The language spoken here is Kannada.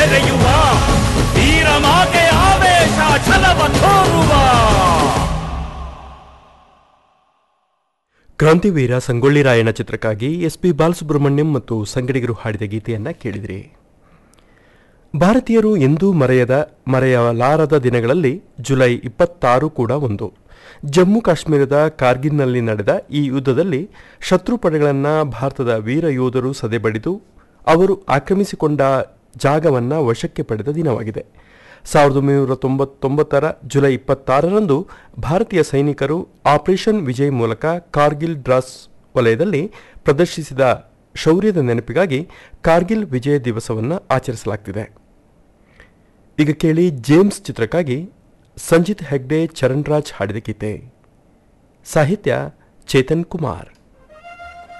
ಮೆರೆಯುವ ವೀರ ಮಾತೆ ಆವೇಶ ಛಲವ ತೋರುವ ಕ್ರಾಂತಿವೀರ ಸಂಗೊಳ್ಳಿ ರಾಯಣ್ಣ ಚಿತ್ರಕ್ಕಾಗಿ ಎಸ್ ಪಿ ಬಾಲಸುಬ್ರಹ್ಮಣ್ಯಂ ಮತ್ತು ಸಂಗಡಿಗರು ಹಾಡಿದ ಗೀತೆಯನ್ನ ಕೇಳಿದ್ರಿ ಭಾರತೀಯರು ಎಂದೂ ಮರೆಯದ ಮರೆಯಲಾರದ ದಿನಗಳಲ್ಲಿ ಜುಲೈ ಇಪ್ಪತ್ತಾರು ಕೂಡ ಒಂದು ಜಮ್ಮು ಕಾಶ್ಮೀರದ ಕಾರ್ಗಿಲ್ನಲ್ಲಿ ನಡೆದ ಈ ಯುದ್ಧದಲ್ಲಿ ಶತ್ರು ಪಡೆಗಳನ್ನು ಭಾರತದ ವೀರ ಯೋಧರು ಸದೆಬಡಿದು ಅವರು ಆಕ್ರಮಿಸಿಕೊಂಡ ಜಾಗವನ್ನು ವಶಕ್ಕೆ ಪಡೆದ ದಿನವಾಗಿದೆ ಸಾವಿರದ ಒಂಬೈನೂರ ತೊಂಬತ್ತೊಂಬತ್ತರ ಜುಲೈ ಇಪ್ಪತ್ತಾರರಂದು ಭಾರತೀಯ ಸೈನಿಕರು ಆಪರೇಷನ್ ವಿಜಯ್ ಮೂಲಕ ಕಾರ್ಗಿಲ್ ಡ್ರಾಸ್ ವಲಯದಲ್ಲಿ ಪ್ರದರ್ಶಿಸಿದ ಶೌರ್ಯದ ನೆನಪಿಗಾಗಿ ಕಾರ್ಗಿಲ್ ವಿಜಯ ದಿವಸವನ್ನು ಆಚರಿಸಲಾಗ್ತಿದೆ ಈಗ ಕೇಳಿ ಜೇಮ್ಸ್ ಚಿತ್ರಕ್ಕಾಗಿ ಸಂಜಿತ್ ಹೆಗ್ಡೆ ಚರಣ್ ರಾಜ್ ಹಾಡಿದ ಗೀತೆ ಸಾಹಿತ್ಯ ಚೇತನ್ ಕುಮಾರ್